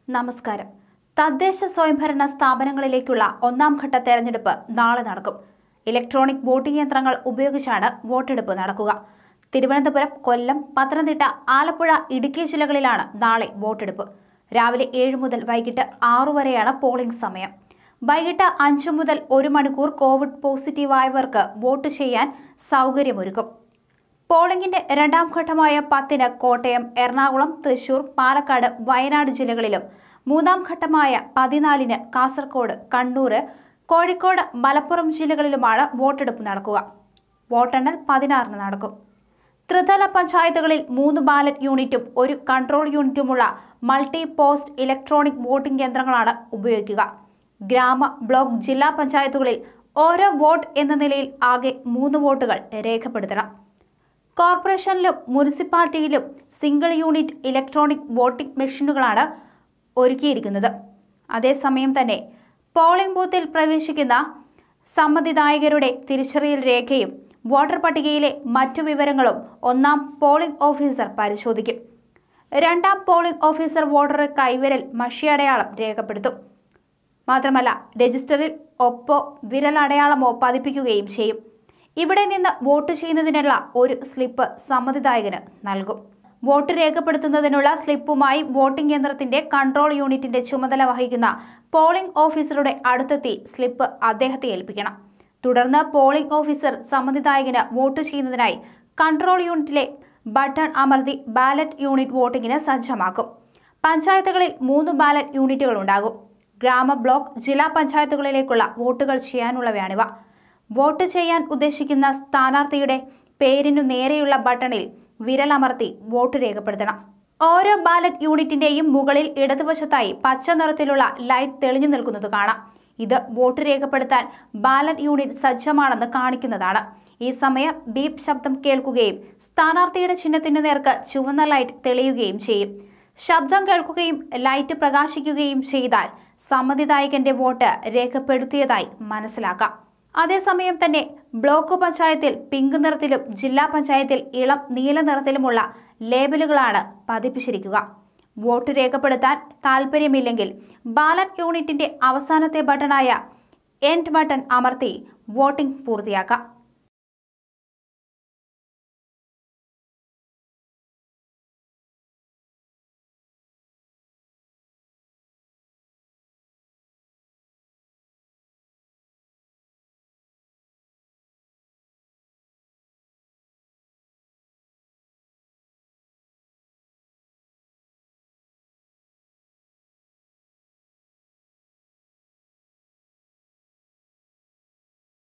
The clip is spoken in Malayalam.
നമസ്കാരം തദ്ദേശ സ്വയംഭരണ സ്ഥാപനങ്ങളിലേക്കുള്ള ഒന്നാം ഘട്ട തെരഞ്ഞെടുപ്പ് നാളെ നടക്കും ഇലക്ട്രോണിക് വോട്ടിംഗ് യന്ത്രങ്ങൾ ഉപയോഗിച്ചാണ് വോട്ടെടുപ്പ് നടക്കുക തിരുവനന്തപുരം കൊല്ലം പത്തനംതിട്ട ആലപ്പുഴ ഇടുക്കി ജില്ലകളിലാണ് നാളെ വോട്ടെടുപ്പ് രാവിലെ ഏഴ് മുതൽ വൈകിട്ട് ആറു വരെയാണ് പോളിംഗ് സമയം വൈകിട്ട് അഞ്ചു മുതൽ ഒരു മണിക്കൂർ കോവിഡ് പോസിറ്റീവായവർക്ക് വോട്ട് ചെയ്യാൻ സൗകര്യമൊരുക്കും പോളിംഗിന്റെ രണ്ടാം ഘട്ടമായ പത്തിന് കോട്ടയം എറണാകുളം തൃശൂർ പാലക്കാട് വയനാട് ജില്ലകളിലും മൂന്നാം ഘട്ടമായ പതിനാലിന് കാസർഗോഡ് കണ്ണൂർ കോഴിക്കോട് മലപ്പുറം ജില്ലകളിലുമാണ് വോട്ടെടുപ്പ് നടക്കുക വോട്ടെണ്ണൽ പതിനാറിന് നടക്കും ത്രിതല പഞ്ചായത്തുകളിൽ മൂന്ന് ബാലറ്റ് യൂണിറ്റും ഒരു കൺട്രോൾ യൂണിറ്റുമുള്ള മൾട്ടി പോസ്റ്റ് ഇലക്ട്രോണിക് വോട്ടിംഗ് യന്ത്രങ്ങളാണ് ഉപയോഗിക്കുക ഗ്രാമ ബ്ലോക്ക് ജില്ലാ പഞ്ചായത്തുകളിൽ ഓരോ വോട്ട് എന്ന നിലയിൽ ആകെ മൂന്ന് വോട്ടുകൾ രേഖപ്പെടുത്തണം കോർപ്പറേഷനിലും മുനിസിപ്പാലിറ്റിയിലും സിംഗിൾ യൂണിറ്റ് ഇലക്ട്രോണിക് വോട്ടിംഗ് മെഷീനുകളാണ് ഒരുക്കിയിരിക്കുന്നത് അതേസമയം തന്നെ പോളിംഗ് ബൂത്തിൽ പ്രവേശിക്കുന്ന സമ്മതിദായകരുടെ തിരിച്ചറിയൽ രേഖയും വോട്ടർ പട്ടികയിലെ മറ്റു വിവരങ്ങളും ഒന്നാം പോളിംഗ് ഓഫീസർ പരിശോധിക്കും രണ്ടാം പോളിംഗ് ഓഫീസർ വോട്ടറുടെ കൈവിരൽ മഷിയടയാളം രേഖപ്പെടുത്തും മാത്രമല്ല രജിസ്റ്ററിൽ ഒപ്പോ വിരലടയാളമോ പതിപ്പിക്കുകയും ചെയ്യും ഇവിടെ നിന്ന് വോട്ട് ചെയ്യുന്നതിനുള്ള ഒരു സ്ലിപ്പ് സമ്മതിദായകന് നൽകും വോട്ട് രേഖപ്പെടുത്തുന്നതിനുള്ള സ്ലിപ്പുമായി വോട്ടിംഗ് യന്ത്രത്തിന്റെ കൺട്രോൾ യൂണിറ്റിന്റെ ചുമതല വഹിക്കുന്ന പോളിംഗ് ഓഫീസറുടെ അടുത്തെത്തി സ്ലിപ്പ് അദ്ദേഹത്തെ ഏൽപ്പിക്കണം തുടർന്ന് പോളിംഗ് ഓഫീസർ സമ്മതിദായകന് വോട്ട് ചെയ്യുന്നതിനായി കൺട്രോൾ യൂണിറ്റിലെ ബട്ടൺ അമർത്തി ബാലറ്റ് യൂണിറ്റ് വോട്ടിങ്ങിന് സജ്ജമാക്കും പഞ്ചായത്തുകളിൽ മൂന്ന് ബാലറ്റ് യൂണിറ്റുകൾ ഉണ്ടാകും ഗ്രാമ ബ്ലോക്ക് ജില്ലാ പഞ്ചായത്തുകളിലേക്കുള്ള വോട്ടുകൾ ചെയ്യാനുള്ളവയാണിവ വോട്ട് ചെയ്യാൻ ഉദ്ദേശിക്കുന്ന സ്ഥാനാർത്ഥിയുടെ പേരിനു നേരെയുള്ള ബട്ടണിൽ വിരലമർത്തി വോട്ട് രേഖപ്പെടുത്തണം ഓരോ ബാലറ്റ് യൂണിറ്റിന്റെയും മുകളിൽ ഇടതുവശത്തായി പച്ച നിറത്തിലുള്ള ലൈറ്റ് തെളിഞ്ഞു നിൽക്കുന്നത് കാണാം ഇത് വോട്ട് രേഖപ്പെടുത്താൻ ബാലറ്റ് യൂണിറ്റ് സജ്ജമാണെന്ന് കാണിക്കുന്നതാണ് ഈ സമയം ബീപ് ശബ്ദം കേൾക്കുകയും സ്ഥാനാർത്ഥിയുടെ ചിഹ്നത്തിന് നേർക്ക് ചുവന്ന ലൈറ്റ് തെളിയുകയും ചെയ്യും ശബ്ദം കേൾക്കുകയും ലൈറ്റ് പ്രകാശിക്കുകയും ചെയ്താൽ സമ്മതിദായകന്റെ വോട്ട് രേഖപ്പെടുത്തിയതായി മനസ്സിലാക്കാം അതേസമയം തന്നെ ബ്ലോക്ക് പഞ്ചായത്തിൽ പിങ്ക് നിറത്തിലും ജില്ലാ പഞ്ചായത്തിൽ ഇളം നീല നിറത്തിലുമുള്ള ലേബലുകളാണ് പതിപ്പിച്ചിരിക്കുക വോട്ട് രേഖപ്പെടുത്താൻ താൽപ്പര്യമില്ലെങ്കിൽ ബാലറ്റ് യൂണിറ്റിന്റെ അവസാനത്തെ ബട്ടണായ എൻഡ് ബട്ടൺ അമർത്തി വോട്ടിംഗ് പൂർത്തിയാക്കാം